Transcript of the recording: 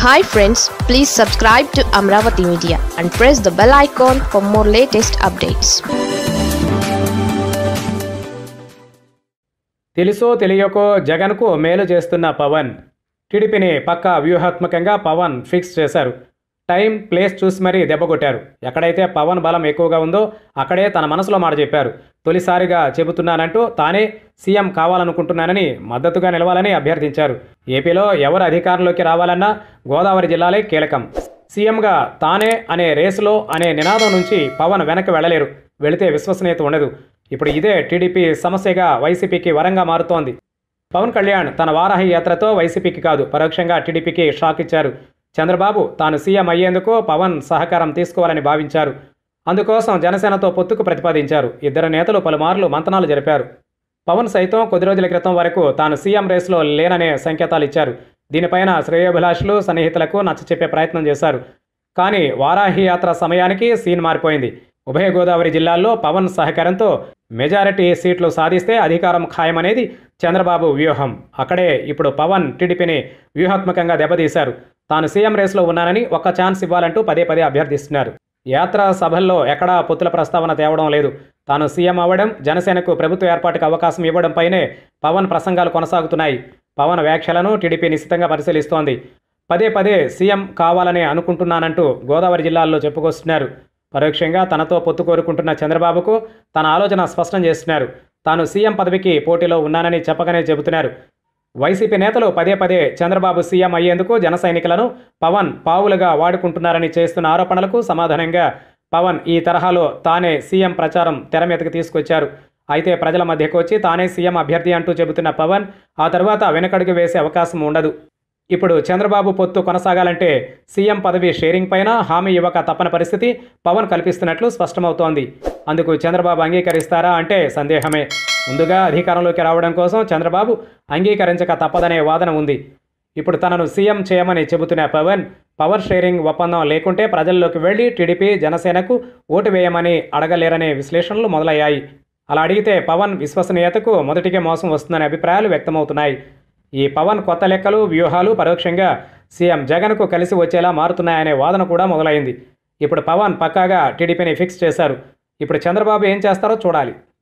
hi friends please subscribe to Amaravati media and press the bell icon for more latest updates తెలుసో తెలియకో జగన్కు మేలు చేస్తున్న పవన్ టీడీపీని పక్కా వ్యూహాత్మకంగా పవన్ ఫిక్స్ చేశారు టైం ప్లేస్ చూసి మరీ దెబ్బకొట్టారు ఎక్కడైతే పవన్ బలం ఎక్కువగా ఉందో అక్కడే తన మనసులో మాట చెప్పారు తొలిసారిగా చెబుతున్నానంటూ తానే సీఎం కావాలనుకుంటున్నానని మద్దతుగా నిలవాలని అభ్యర్థించారు ఏపీలో ఎవరు అధికారంలోకి రావాలన్నా గోదావరి జిల్లాలే కీలకం సీఎంగా తానే అనే రేసులో అనే నినాదం నుంచి పవన్ వెనక్కి వెళ్ళలేరు వెళితే విశ్వసనీయత ఉండదు ఇప్పుడు ఇదే టీడీపీ సమస్యగా వైసీపీకి వరంగా మారుతోంది పవన్ కళ్యాణ్ తన వారాహి యాత్రతో వైసీపీకి కాదు పరోక్షంగా టీడీపీకి షాక్ ఇచ్చారు చంద్రబాబు తాను సీఎం అయ్యేందుకు పవన్ సహకారం తీసుకోవాలని భావించారు అందుకోసం జనసేనతో పొత్తుకు ప్రతిపాదించారు ఇద్దరు నేతలు పలుమార్లు మంతనాలు జరిపారు పవన్ సైతం కొద్ది రోజుల క్రితం వరకు తాను సీఎం రేసులో లేననే సంకేతాలు ఇచ్చారు దీనిపైన శ్రేయోభిలాషులు సన్నిహితులకు నచ్చచెప్పే ప్రయత్నం చేశారు కానీ వారాహి యాత్ర సమయానికి సీన్ మారిపోయింది ఉభయ గోదావరి జిల్లాల్లో పవన్ సహకారంతో మెజారిటీ సీట్లు సాధిస్తే అధికారం ఖాయమనేది చంద్రబాబు వ్యూహం అక్కడే ఇప్పుడు పవన్ టీడీపీని వ్యూహాత్మకంగా దెబ్బతీశారు తాను సీఎం రేసులో ఉన్నానని ఒక్క ఛాన్స్ ఇవ్వాలంటూ పదే పదే అభ్యర్థిస్తున్నారు యాత్ర సభల్లో ఎక్కడా పొత్తుల ప్రస్తావన తేవడం లేదు తాను సీఎం అవ్వడం జనసేనకు ప్రభుత్వ ఏర్పాటుకు అవకాశం ఇవ్వడంపైనే పవన్ ప్రసంగాలు కొనసాగుతున్నాయి పవన్ వ్యాఖ్యలను టీడీపీ నిశ్చితంగా పరిశీలిస్తోంది పదే పదే సీఎం కావాలని అనుకుంటున్నానంటూ గోదావరి జిల్లాల్లో చెప్పుకొస్తున్నారు పరోక్షంగా తనతో పొత్తు కోరుకుంటున్న చంద్రబాబుకు తన ఆలోచన స్పష్టం చేస్తున్నారు తాను సీఎం పదవికి పోటీలో ఉన్నానని చెప్పకనే చెబుతున్నారు వైసీపీ నేతలు పదే పదే చంద్రబాబు సీఎం అయ్యేందుకు జన సైనికులను పవన్ పావులుగా వాడుకుంటున్నారని చేస్తున్న ఆరోపణలకు సమాధానంగా పవన్ ఈ తరహాలో తానే సీఎం ప్రచారం తెర మీదకి తీసుకొచ్చారు అయితే ప్రజల మధ్యకు వచ్చి తానే సీఎం అభ్యర్థి అంటూ చెబుతున్న పవన్ ఆ తర్వాత వెనకడుగు వేసే అవకాశం ఉండదు ఇప్పుడు చంద్రబాబు పొత్తు కొనసాగాలంటే సీఎం పదవి షేరింగ్ పైన హామీ ఇవ్వక తప్పని పరిస్థితి పవన్ కల్పిస్తున్నట్లు స్పష్టమవుతోంది అందుకు చంద్రబాబు అంగీకరిస్తారా అంటే సందేహమే ముందుగా అధికారంలోకి రావడం కోసం చంద్రబాబు అంగీకరించక తప్పదనే వాదన ఉంది ఇప్పుడు తనను సీఎం చేయమని చెబుతున్న పవన్ పవర్ షేరింగ్ ఒప్పందం లేకుంటే ప్రజల్లోకి వెళ్లి టీడీపీ జనసేనకు ఓటు వేయమని అడగలేరనే విశ్లేషణలు మొదలయ్యాయి అలా అడిగితే పవన్ విశ్వసనీయతకు మొదటికే మోసం వస్తుందనే అభిప్రాయాలు వ్యక్తమవుతున్నాయి ఈ పవన్ కొత్త లెక్కలు వ్యూహాలు పరోక్షంగా సీఎం జగన్కు కలిసి వచ్చేలా మారుతున్నాయనే వాదన కూడా మొదలైంది ఇప్పుడు పవన్ పక్కాగా టీడీపీని ఫిక్స్ చేశారు ఇప్పుడు చంద్రబాబు ఏం చేస్తారో చూడాలి